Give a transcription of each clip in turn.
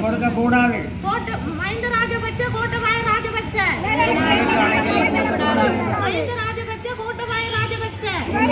கொடுக்க கூடாது கோட்ட மஹிந்த ராஜபக்ச கோட்டபாய ராஜபக்ச மஹிந்த ராஜபக்ச கோட்டபாய ராஜபக்ச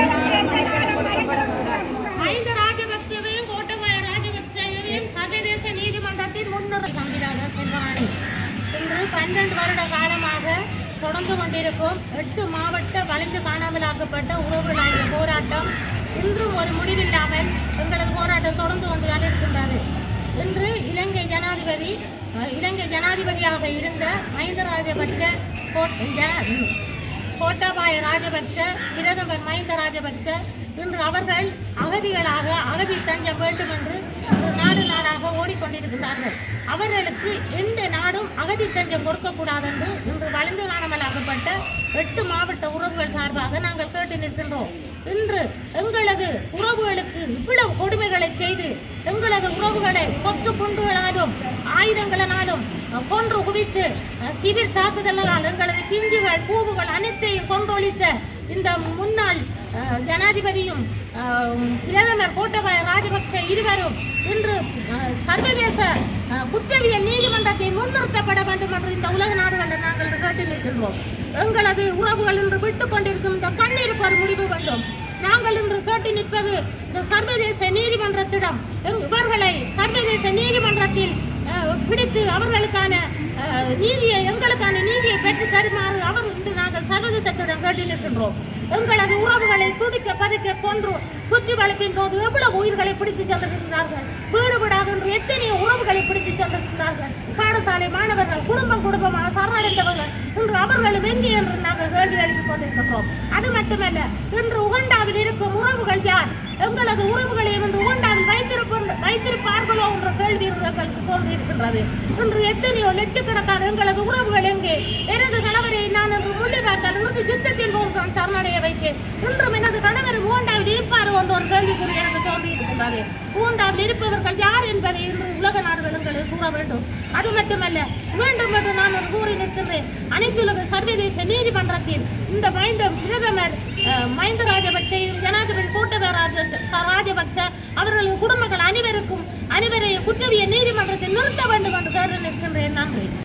மஹிந்த ராஜபக்சவையும் கோட்டபாய ராஜபக்சவையும் சர்வதேச நீதிமன்றத்தின் முன்னுரை நம்பினார்கள் செல்வராணி இன்று பன்னெண்டு வருட காலமாக தொடர்ந்து கொண்டிருக்கும் எட்டு மாவட்ட வலிந்து காணாமலாக்கப்பட்ட உறவுகளாகிய போராட்டம் இன்றும் ஒரு முடிவில்லாமல் எங்களது போராட்டம் தொடர்ந்து கொண்டுதான் இருக்கின்றது இன்று இலங்கை ஜனாதிபதி அஹ், இலங்கை ஜனாதிபதியாக இருந்த மஹிந்த ராஜபக்ச கோட்- ஜன- கோட்டாபாய ராஜபக்ச பிரதமர் மஹிந்த ராஜபக்ச இன்று அவர்கள் அகதிகளாக அகதி தஞ்சம் வேண்டும் என்று இன்று நாடு நாடாக ஓடிக்கொண்டிருக்கிறார்கள் அவர்களுக்கு எந்த நாடும் அகதி தஞ்சம் கொடுக்கக்கூடாது என்று இன்று வலிந்து காணாமலாக்கப்பட்ட எட்டு மாவட்ட உறவுகள் சார்பாக நாங்கள் கேட்டு நிற்கின்றோம் இன்று எங்களது உறவுகளுக்கு இவ்வளவு கொடுமைகளை செய்து எங்களது உறவுகளை கொத்து குண்டுகளாலும் ஆயுதங்களினாலும் அஹ், கொன்று குவித்து அஹ், கிபிர் தாக்குதலால் எங்களது பிஞ்சுகள் பூவுகள் அனைத்தையும் கொன்றொழித்த இந்த முன்னாள் அஹ், ஜனாதிபதியும் அஹ், பிரதமர் கோட்டபாய ராஜபக்ச இருவரும் இன்று அஹ், சர்வதேச அஹ், குற்றவியல் நீதிமன்றத்தில் முன்னிறுத்தப்பட வேண்டும் என்று இந்த உலக நாடுகளில் நாங்கள் கேட்டு நிற்கின்றோம் எங்களது உறவுகள் இன்று விட்டுக் கொண்டிருக்கும் இந்த கண்ணீர் ஒரு முடிவு வேண்டும் நாங்கள் இன்று கேட்டு நிற்பது இந்த சர்வதேச நீதிமன்றத்திடம் எங்- இவர்களை சர்வதேச நீதிமன்றத்தில் அஹ், பிடித்து அவர்களுக்கான அஹ், நீதியை எங்களுக்கான நீதியை பெற்று தருமாறு அவர் இன்று நாங்கள் சர்வதேசத்திடம் கேட்டு நிற்கின்றோம் எங்களது உறவுகளை துடிக்க பதுக்க கொன்று சுற்றி வளைப்பின் போது எவ்வளவு உயிர்களை பிடித்து சென்றிருக்கிறார்கள் வீடு வீடாக இன்று எத்தனையோ உறவுகளை பிடித்து சென்றிருக்கிறார்கள் பாடசாலை மாணவர்கள் குடும்பம் குடும்பமாக சரணடைந்தவர்கள் இன்று அவர்களும் எங்கே என்று நாங்கள் கேள்வி எழுப்பிக் கொண்டிருக்கிறோம் அது மட்டுமல்ல இன்று உகண்டாவில் இருக்கும் உறவுகள் யார் எங்களது உறவுகளை இன்று உகண்டாவில் வைத்திருப்ப வைத்திருப்பார்களோ என்ற கேள்வி எங்களுக்கு தோன்றியிருக்கின்றது இன்று எத்தனையோ லட்சக்கணக்கான எங்களது உறவுகள் எங்கே எனது கணவரை நான் இன்று முள்ளிவாய்க்கால் இறுதி யுத்தத்தின் போது நான் சரணடைய வைத்தேன் இன்றும் எனது கணவர் உகண்டாவில் இருப்பாரோ என்ற ஒரு கேள்விக்குறி எனக்கு தோன்றியிருக்கின்றது உகண்டாவில் இருப்பவர்கள் யார் என்பதை இன்று உலக நாடுகள் எங்களுக்கு கூற வேண்டும் அது மட்டுமல்ல மீண்டும் மீண்டும் நான் ஒரு கூறி நிற்கின்றேன் அனைத்துலக சர்வதேச நீதிமன்றத்தில் இந்த மைந்த பிரதமர் அஹ், மஹிந்த ராஜபக்சையும் ஜனாதிபதி கோட்டபய ராஜ ராஜபக்ச அவர்களின் குடும்பங்கள் அனைவருக்கும் அனைவரையும் குற்றவியல் நீதிமன்றத்தில் நிறுத்த வேண்டும் என்று கேட்டு நிற்கின்றேன் நன்றி